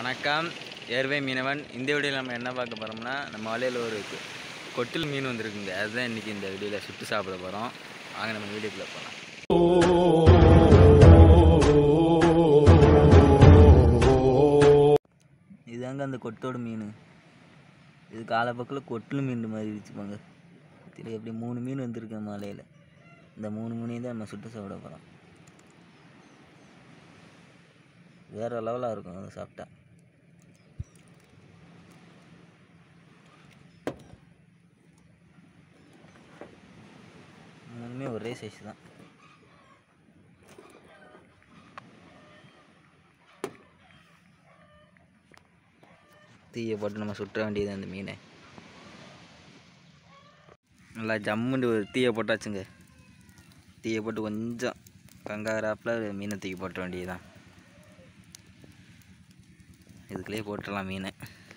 வணக்கம் ஏர்வே மீனவன் இந்த வீடியோவில் நம்ம என்ன பார்க்க போகிறோம்னா நம்ம வலையில் ஒரு கொ- கொட்டில் மீன் வந்திருக்குங்க அதுதான் இன்றைக்கி இந்த வீடியோவில் சுட்டு சாப்பிட போகிறோம் வாங்க நம்ம வீடியோக்குள்ளே போகலாம் இதுதாங்க அந்த கொட்டோட மீன் இது காலப்பக்கில் கொட்டில் மீன் மாதிரி வச்சுப்பாங்க இதில் எப்படி மூணு மீன் வந்திருக்கு மலையில் இந்த மூணு மீனையும் தான் நம்ம சுட்டு சாப்பிட போகிறோம் வேறு லெவலாக இருக்கும் அதை சாப்பிட்டா மூணுமே ஒரே சைஸ் தான் தீயை போட்டு நம்ம சுற்ற வேண்டியது அந்த மீனை நல்லா ஜம்முண்டு ஒரு தீயை போட்டாச்சுங்க தீயை போட்டு கொஞ்சம் கங்காராப்பில் மீனை தூக்கி போட்ட வேண்டியதுதான் இதுக்குள்ளேயே போட்டுடலாம் மீனை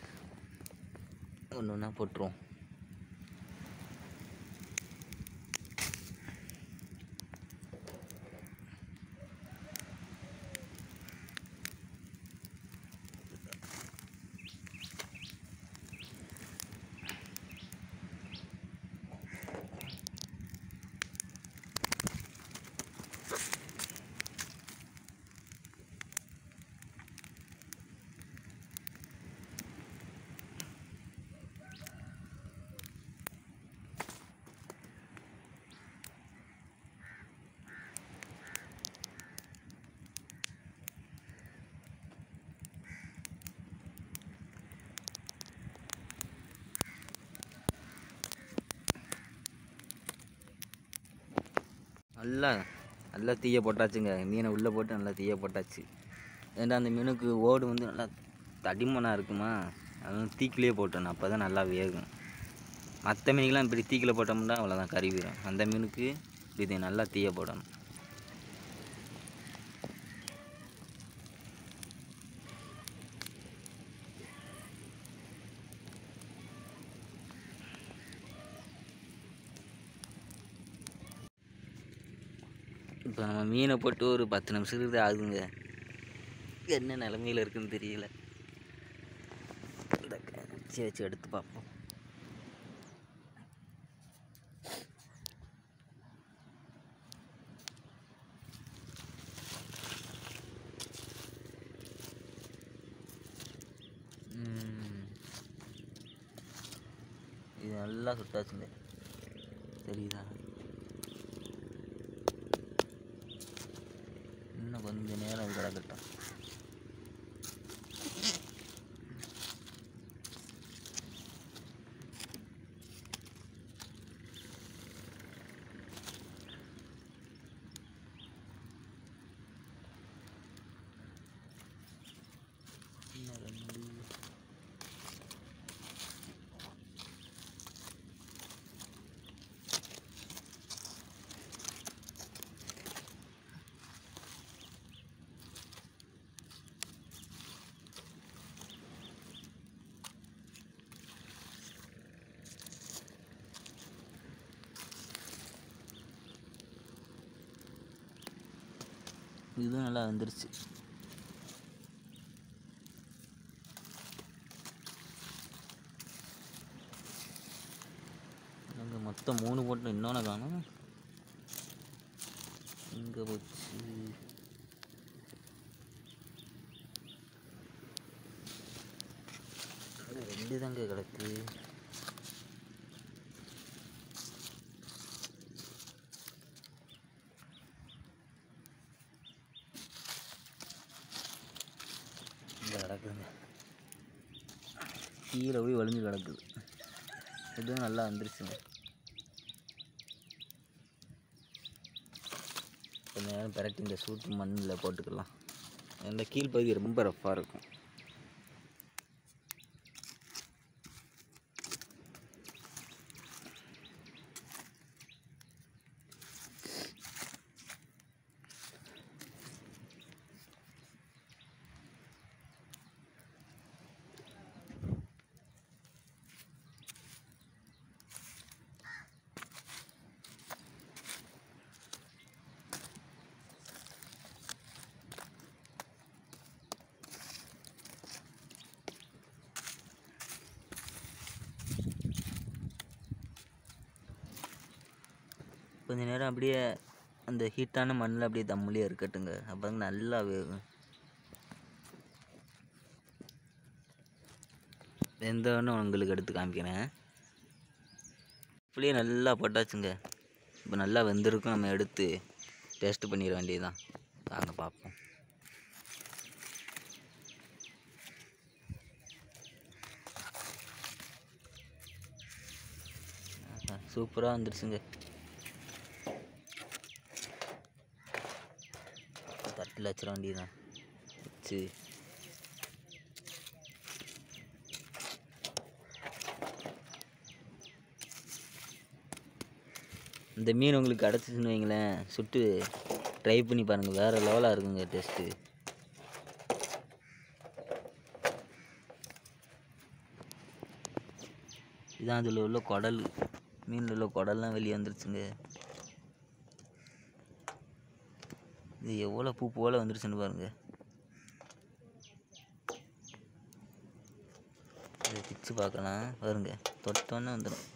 ஒன்று ஒன்றா போட்டுருவோம் நல்லா நல்லா தீயை போட்டாச்சுங்க மீனை உள்ளே போட்டு நல்லா தீயை போட்டாச்சு ஏன்டா அந்த மீனுக்கு ஓடு வந்து நல்லா தடிமனாக இருக்குமா அதனால தீக்கிலே போட்டணும் அப்போ தான் நல்லா வேகும் மற்ற மீனுக்கெல்லாம் இப்படி தீக்கில் போட்டோம்னா அவ்வளோதான் கருவிடும் அந்த மீனுக்கு இப்படி நல்லா தீயை போடணும் இப்போ நம்ம மீனை போட்டு ஒரு பத்து நிமிஷத்துக்கு தான் ஆகுதுங்க என்ன நிலமையில இருக்குன்னு தெரியல இந்த கச்சி வச்சு எடுத்து பார்ப்போம் ம். இது நல்லா சுட்டாச்சுங்க தெரியுதா இன்னும் கொஞ்ச நேரம் இது கிடக்கட்டும் இன்னும் ரெண்டு இதுவும் நல்லா வந்துருச்சு அங்கே மொத்தம் மூணு போட்டு இன்னொன்று காணும் இங்கே போச்சு அங்க ரெண்டு தாங்க கிடக்கு இங்கே கிடக்குதுங்க கீழே போய் வலிஞ்சு கிடக்குது இதுவும் நல்லா வந்துருச்சுங்க கொஞ்ச நேரம் பிரட்டி இந்த சூட்டு மண்ணில் போட்டுக்கலாம் இந்த கீழ்ப்பகுதி ரொம்ப ரஃப்பாக இருக்கும் கொஞ்ச நேரம் அப்படியே அந்த ஹீட்டான மண்ணில் அப்படியே தம்முலேயே இருக்கட்டுங்க அப்போ நல்லா வேகும் வெந்தோன்னு உங்களுக்கு எடுத்து காமிக்கிறேன் அப்படியே நல்லா போட்டாச்சுங்க இப்போ நல்லா வெந்திருக்கும் நம்ம எடுத்து டேஸ்ட் பண்ணிட வேண்டியதுதான் வாங்க பார்ப்போம் சூப்பராக வந்துருச்சுங்க தட்டில் வச்சிட வேண்டியதுதான் வச்சு இந்த மீன் உங்களுக்கு கிடச்சிச்சின்னு வைங்களேன் சுட்டு ட்ரை பண்ணி பாருங்கள் வேறு லெவலாக இருக்குங்க டேஸ்ட்டு இதான் அதில் உள்ள குடல் மீனில் உள்ள குடல்லாம் வெளியே வந்துருச்சுங்க இது எவ்வளோ பூ போல் வந்துருச்சுன்னு பாருங்க இதை பிச்சு பார்க்கலாம் பாருங்க தொட்டோன்னே வந்துடும்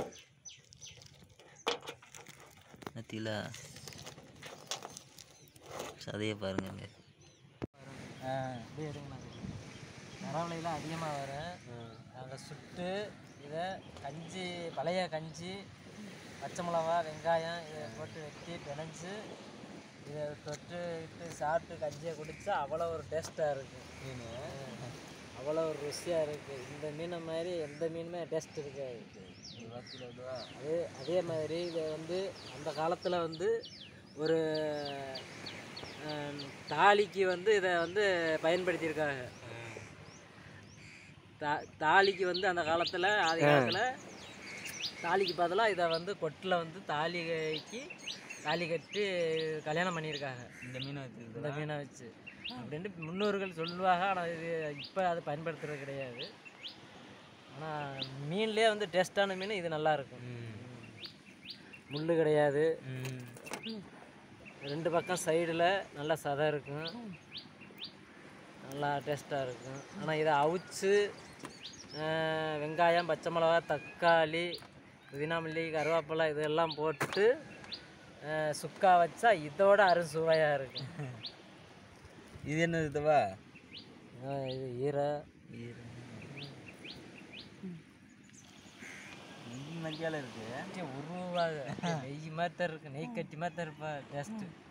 நத்தியில் சதையை பாருங்கங்க ஆ அப்படியே எடுங்கண்ணா மரவலையில் அதிகமாக வரும் நாங்கள் சுட்டு இதை கஞ்சி பழைய கஞ்சி பச்சை மிளகா வெங்காயம் இதை போட்டு வெட்டி பிணைஞ்சு இதை தொட்டு இட்டு சாப்பிட்டு கஞ்சியை குடித்தா அவ்வளோ ஒரு டேஸ்ட்டாக இருக்கும் மீன் அவ்வளோ ஒரு ருசியாக இருக்குது இந்த மீனை மாதிரி எந்த மீனுமே டேஸ்ட் இருக்காது அதே அதே மாதிரி இதை வந்து அந்த காலத்தில் வந்து ஒரு ஆம், தாலிக்கு வந்து இதை வந்து பயன்படுத்தியிருக்காங்க தா தாலிக்கு வந்து அந்த காலத்தில் ஆதி காலத்தில் தாலிக்கு பதிலாக இதை வந்து கொட்டில் வந்து தாலிக்கு தாலி கட்டி கல்யாணம் பண்ணியிருக்காங்க இந்த மீனை வச்சு இந்த மீனை வச்சு அப்படின்ட்டு முன்னோர்கள் சொல்லுவாங்க ஆனால் இது இப்போ அது பயன்படுத்துறது கிடையாது ஆனால் மீன்லேயே வந்து டேஸ்ட்டான மீன் இது நல்லா இருக்கும் முள் கிடையாது ரெண்டு பக்கம் சைடில் நல்லா சதை இருக்கும் நல்லா டேஸ்ட்டாக இருக்கும் ஆனால் இதை அவிச்சு அஹ், வெங்காயம் பச்சை மிளகா தக்காளி புதினாமல்லி கருவேப்பிலை இதெல்லாம் போட்டு அஹ், சுக்கா வச்சா இதோட அறுசுவையாக இருக்கும் இது என்ன இதுவா அஹ், இது ஈரை நெய் மத்தியால இருக்கு உருவாக நெய் மாதிரி தான் இருக்கு நெய் கட்டி மாதிரி தான் இருப்பா டேஸ்ட்டு